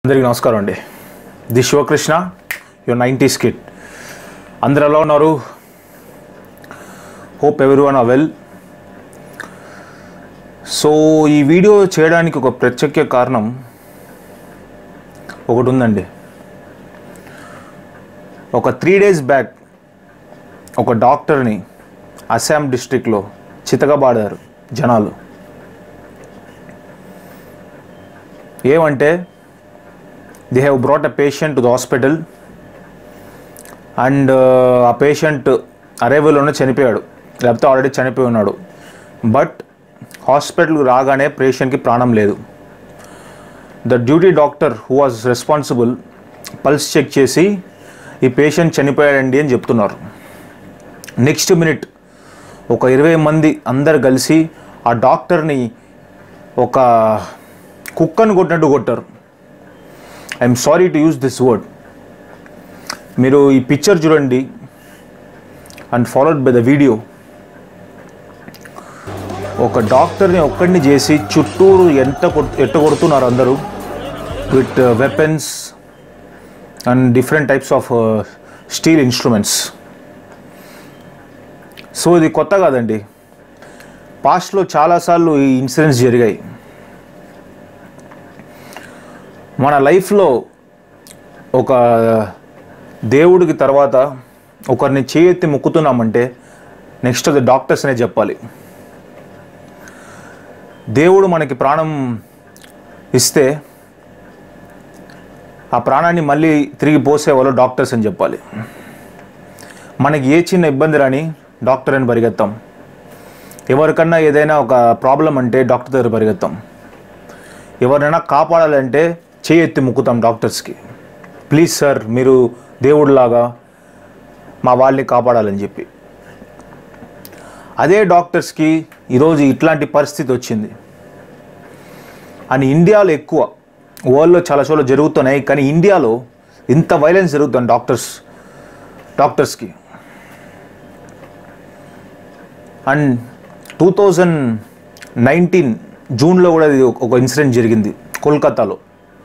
అందరికీ నమస్కారం అండి the Sivakrishna your ninety skit అందరు ఎలా ఉన్నారు hope everyone well so ఈ వీడియో చేయడానికి ఒక ప్రత్యేక కారణం ఒకటి ఉందండి ఒక త్రీ డేస్ బ్యాక్ ఒక డాక్టర్ని అస్సాం డిస్ట్రిక్ట్లో చితకబాడారు జనాలు ఏమంటే they have brought a patient to the hospital and ఆ పేషెంట్ అరైవల్లోనే చనిపోయాడు లేకపోతే ఆల్రెడీ చనిపోయి ఉన్నాడు బట్ హాస్పిటల్కి రాగానే పేషెంట్కి ప్రాణం లేదు the duty doctor who was responsible pulse check చేసి ఈ పేషెంట్ చనిపోయాడండి అని చెప్తున్నారు నెక్స్ట్ మినిట్ ఒక ఇరవై మంది అందరు కలిసి ఆ డాక్టర్ని ఒక కుక్కను కొట్టినట్టు కొట్టారు I'm sorry to use this word మీరు ఈ పిక్చర్ చూడండి and followed by the video ఒక డాక్టర్ని ఒక్కడిని చేసి చుట్టూరు ఎంత కొట్- ఎట్ట కొడుతున్నారు అందరూ with weapons and different types of steel instruments so ఇది కొత్త కాదండి పాస్ట్లో చాలాసార్లు ఈ ఇన్సిడెంట్స్ జరిగాయి మన లైఫ్లో ఒక దేవుడికి తర్వాత ఒకరిని చేయెత్తి మొక్కుతున్నామంటే నెక్స్ట్ అది డాక్టర్స్ అనే చెప్పాలి దేవుడు మనకి ప్రాణం ఇస్తే ఆ ప్రాణాన్ని మళ్ళీ తిరిగి పోసేవాళ్ళు డాక్టర్స్ అని చెప్పాలి మనకి ఏ చిన్న ఇబ్బంది రాని డాక్టర్ అని పరిగెత్తాం ఎవరికన్నా ఏదైనా ఒక ప్రాబ్లం అంటే డాక్టర్ దగ్గర పరిగెత్తాం ఎవరినైనా కాపాడాలంటే చేయి ఎత్తి ముక్కుతాం డాక్టర్స్కి ప్లీజ్ సార్ మీరు దేవుడిలాగా మా వాళ్ళని కాపాడాలని చెప్పి అదే డాక్టర్స్కి ఈరోజు ఇట్లాంటి పరిస్థితి వచ్చింది అని ఇండియాలో ఎక్కువ వరల్డ్లో చాలా చోట్ల జరుగుతున్నాయి కానీ ఇండియాలో ఇంత వైలెన్స్ జరుగుతుంది డాక్టర్స్ డాక్టర్స్కి అండ్ టూ థౌజండ్ నైన్టీన్ జూన్లో కూడా ఇది ఒక ఇన్సిడెంట్ జరిగింది కోల్కతాలో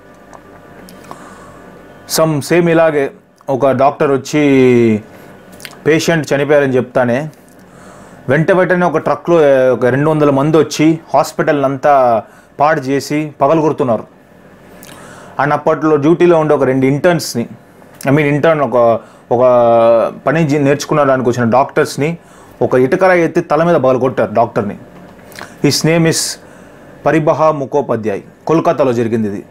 సమ్ సేమ్ ఇలాగే ఒక డాక్టర్ వచ్చి పేషెంట్ చనిపోయారని చెప్తానే వెంట వెంటనే ఒక ట్రక్లో ఒక రెండు వందల మంది వచ్చి హాస్పిటల్ అంతా పాడు చేసి పగలగొడుతున్నారు అండ్ అప్పట్లో డ్యూటీలో ఉండే ఒక రెండు ఇంటర్న్స్ని ఐ మీన్ ఇంటర్న్ ఒక ఒక పని జీ- నేర్చుకునడానికి వచ్చిన డాక్టర్స్ని ఒక ఇటుకర ఎత్తి తల మీద పగలగొట్టారు డాక్టర్ని his name is Paribaha Mukhopadhyay కోల్కతాలో జరిగింది ఇది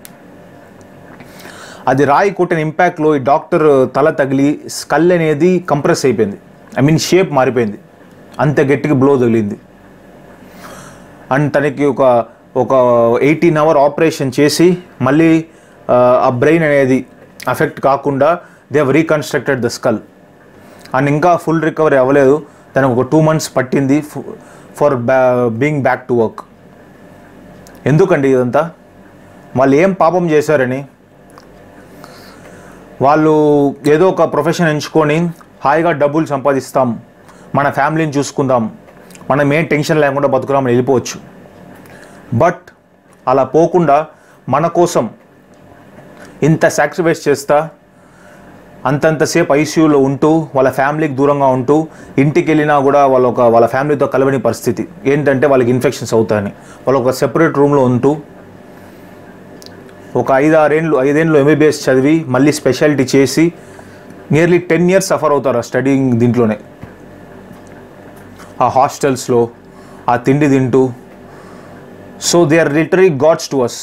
అది రాయి కొట్టిన ఇంపాక్ట్లో ఈ డాక్టర్ తల తగిలి స్కల్ అనేది కంప్రెస్ అయిపోయింది ఐ మీన్ షేప్ మారిపోయింది అంత గట్టిగా బ్లో తగిలింది అండ్ తనకి ఒక ఒక ఎయిటీన్ అవర్ ఆపరేషన్ చేసి మళ్ళీ ఆ, ఆ బ్రెయిన్ అనేది అఫెక్ట్ కాకుండా they uh reconstructed the skull and ఇంకా ఫుల్ రికవరీ అవ్వలేదు తనకు ఒక టూ మంత్స్ పట్టింది for being back to work ఎందుకండి ఇదంతా వాళ్ళు ఏం పాపం చేశారని వాళ్ళు ఏదో ఒక ప్రొఫెషన్ ఎంచుకొని హాయిగా డబ్బులు సంపాదిస్తాం మన ఫ్యామిలీని చూసుకుందాం మనం ఏం టెన్షన్ లేకుండా బతుకుదామని వెళ్ళిపోవచ్చు బట్ అలా పోకుండా మన కోసం ఇంత సాక్రిఫైస్ చేస్తా అంతంతసేపు ఐసీయూలో ఉంటూ వాళ్ళ ఫ్యామిలీకి దూరంగా ఉంటూ ఇంటికి వెళ్ళినా కూడా వాళ్ళ ఒక వాళ్ళ ఫ్యామిలీతో కలవని పరిస్థితి ఏంటంటే వాళ్ళకి ఇన్ఫెక్షన్స్ అవుతాయని వాళ్ళు ఒక సెపరేట్ రూమ్లో ఉంటూ ఒక ఐదు ఆరేళ్ళు ఐదేళ్ళు ఎంబీబీఎస్ చదివి మళ్ళీ స్పెషాలిటీ చేసి నియర్లీ టెన్ ఇయర్స్ సఫర్ అవుతారు ఆ స్టడీయింగ్ దీంట్లోనే ఆ హాస్టల్స్లో ఆ తిండి తింటూ so they are literally gods to us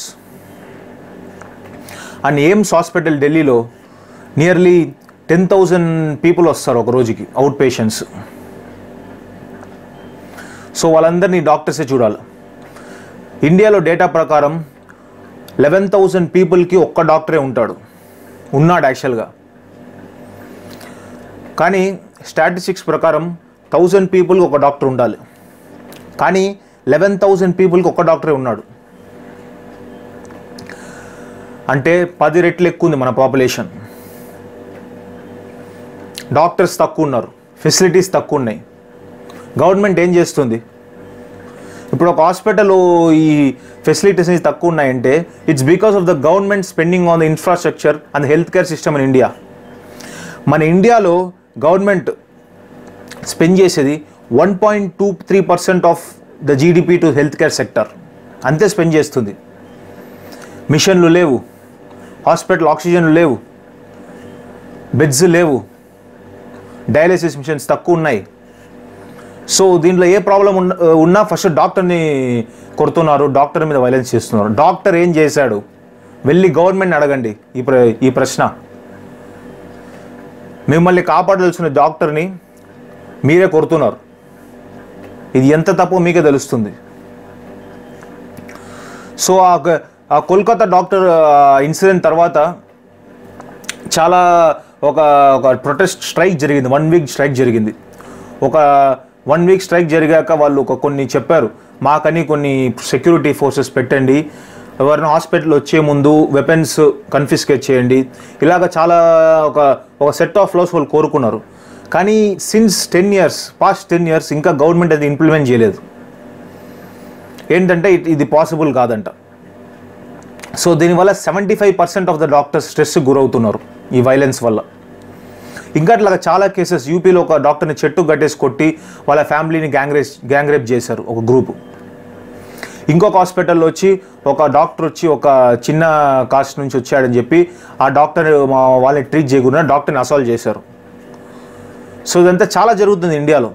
and AIIMS hospital ఢిల్లీలో నియర్లీ టెన్ థౌజండ్ పీపుల్ వస్తారు ఒక రోజుకి అవుట్ పేషెంట్స్ సో వాళ్ళందరినీ డాక్టర్సే చూడాలి ఇండియాలో డేటా ప్రకారం లెవెన్ థౌజండ్ పీపుల్కి ఒక్క డాక్టరే ఉంటాడు ఉన్నాడు యాక్చువల్గా కానీ స్టాటిస్టిక్స్ ప్రకారం థౌజండ్ పీపుల్కి ఒక డాక్టర్ ఉండాలి కానీ లెవెన్ థౌజండ్ పీపుల్కి ఒక డాక్టరే ఉన్నాడు అంటే పది రెట్లు ఎక్కువ ఉంది మన పాపులేషన్ డాక్టర్స్ తక్కువ ఉన్నారు ఫెసిలిటీస్ తక్కువ ఉన్నాయి గవర్నమెంట్ ఏం చేస్తుంది ఇప్పుడు ఒక హాస్పిటల్ ఈ ఫెసిలిటీస్ అనేది తక్కువ ఉన్నాయంటే it's because of the government spending on the infrastructure and health care system in India మన ఇండియాలో గవర్నమెంట్ స్పెండ్ చేసేది one point two three percent of the GDP to health care sector అంతే spend చేస్తుంది మిషన్లు లేవు హాస్పిటల్ ఆక్సిజన్లు లేవు beds లేవు dialysis machines తక్కువ ఉన్నాయి సో దీంట్లో ఏ ప్రాబ్లం ఉన్న ఉన్నా ఫస్ట్ డాక్టర్ని కొడుతున్నారు డాక్టర్ మీద వైలెన్స్ చేస్తున్నారు డాక్టర్ ఏం చేశాడు వెళ్ళి గవర్నమెంట్ అడగండి ఈ ప్ర ఈ ప్రశ్న మిమ్మల్ని కాపాడాల్సిన డాక్టర్ని మీరే కొడుతున్నారు ఇది ఎంత తప్పో మీకే తెలుస్తుంది సో ఆ క- ఆ కోల్కతా డాక్టర్ ఇన్సిడెంట్ తర్వాత చాలా ఒక ఒక ప్రొటెస్ట్ స్ట్రైక్ జరిగింది వన్ వీక్ స్ట్రైక్ జరిగింది ఒక వన్ వీక్ స్ట్రైక్ జరిగాక వాళ్ళు ఒక కొన్ని చెప్పారు మాకని కొన్ని సెక్యూరిటీ ఫోర్సెస్ పెట్టండి ఎవరైనా హాస్పిటల్ వచ్చే ముందు వెపన్స్ కన్ఫిస్కేట్ చేయండి ఇలాగ చాలా ఒక ఒక సెట్ ఆఫ్ లాస్ వాళ్ళు కోరుకున్నారు కానీ since ten years past ten years ఇంకా గవర్నమెంట్ అది ఇంప్లిమెంట్ చేయలేదు ఏంటంటే ఇట్- ఇది పాసిబుల్ కాదంట సో దీనివల్ల seventy five percent of the doctors stress గురవుతున్నారు ఈ వైలెన్స్ వల్ల ఇంకా అట్లాగా చాలా కేసెస్ యూపీలో ఒక డాక్టర్ని చెట్టు కట్టేసి కొట్టి వాళ్ళ ఫ్యామిలీని గ్యాంగ్రేస్ గ్యాంగ్రేప్ చేశారు ఒక గ్రూపు ఇంకొక హాస్పిటల్లో వచ్చి ఒక డాక్టర్ వచ్చి ఒక చిన్న కాస్ట్ నుంచి వచ్చాడని చెప్పి ఆ డాక్టర్ మా వాళ్ళని ట్రీట్ చేయకుండా డాక్టర్ని అసాల్వ్ చేశారు సో ఇదంతా చాలా జరుగుతుంది ఇండియాలో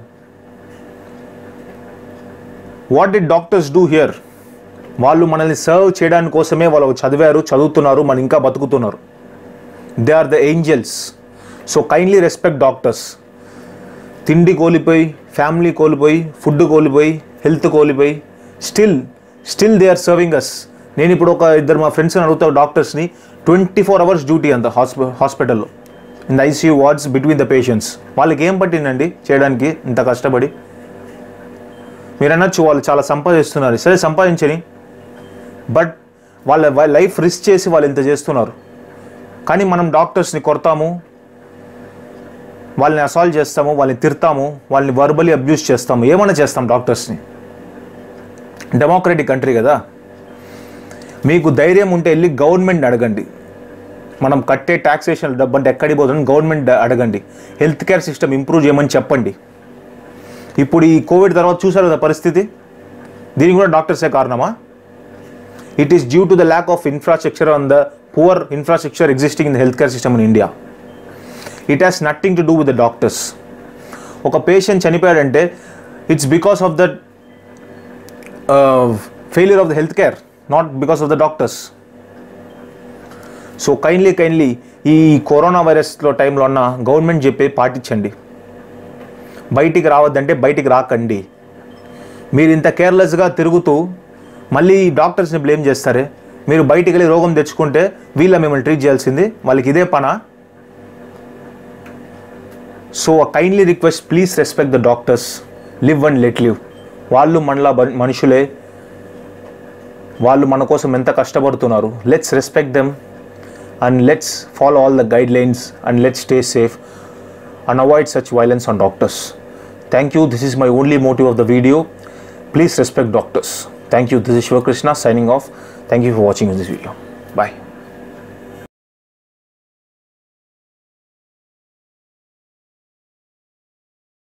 what the doctors do here వాళ్ళు మనల్ని సర్వ్ చేయడానికి కోసమే వాళ్ళు చదివారు చదువుతున్నారు మన ఇంకా బతుకుతున్నారు they are the angels so kindly respect doctors తిండి కోల్పోయి ఫ్యామిలీ కోల్పోయి ఫుడ్ కోల్పోయి హెల్త్ కోల్పోయి still still they are serving us నేను ఇప్పుడు ఒక ఇద్దరు మా ఫ్రెండ్స్ని అడుగుతా డాక్టర్స్ని ట్వంటీ ఫోర్ అవర్స్ డ్యూటీ అంత హాస్పి హాస్పిటల్లో in the ICU wards between the patients వాళ్ళకి ఏం పట్టిందండి చేయడానికి ఇంత కష్టపడి మీరు అనొచ్చు వాళ్ళు చాలా సంపాదిస్తున్నారు సరే సంపాదించని బట్ వాళ్ళ వాళ్ళ లైఫ్ రిస్క్ చేసి వాళ్ళు ఇంత చేస్తున్నారు కానీ మనం డాక్టర్స్ని కొడతాము వాళ్ళని అసాల్వ్ చేస్తాము వాళ్ళని తిడతాము వాళ్ళని వర్బలీ అబ్యూస్ చేస్తాము ఏమైనా చేస్తాం డాక్టర్స్ని డెమోక్రటిక్ కంట్రీ కదా మీకు ధైర్యం ఉంటే వెళ్ళి గవర్నమెంట్ అడగండి మనం కట్టే ట్యాక్సేషన్ డబ్బు అంటే ఎక్కడికి పోతుంది గవర్నమెంట్ అడగండి హెల్త్ కేర్ సిస్టమ్ ఇంప్రూవ్ చేయమని చెప్పండి ఇప్పుడు ఈ కోవిడ్ తర్వాత చూసారు కదా పరిస్థితి దీనికి కూడా డాక్టర్సే కారణమా it is due to the lack of infrastructure on the poor infrastructure existing in the health care system in India it has nothing to do with the doctors ఒక పేషెంట్ చనిపోయాడంటే it's because of the failure of the health care not because of the doctors so kindly kindly ఈ corona వైరస్లో టైంలో ఉన్న government చెప్పే పాటించండి బయటికి రావద్దంటే బయటికి రాకండి మీరు ఇంత కేర్లెస్గా తిరుగుతూ మళ్ళీ డాక్టర్స్ని బ్లేమ్ చేస్తారే మీరు బయటికి వెళ్ళి రోగం తెచ్చుకుంటే వీళ్ళ మిమ్మల్ని ట్రీట్ చేయాల్సింది వాళ్ళకి ఇదే పనా so kindly request please respect the doctors live and let live వాళ్ళు మనలా బ- మనుషులే వాళ్ళు మన కోసం ఎంత కష్టపడుతున్నారు let's respect them and let's follow all the guidelines and let's stay safe and avoid such violence on doctors. Thank you. This is my only motive of the video. Please respect doctors. Thank you. This is Shiva Krishna signing off. Thank you for watching this video. Bye.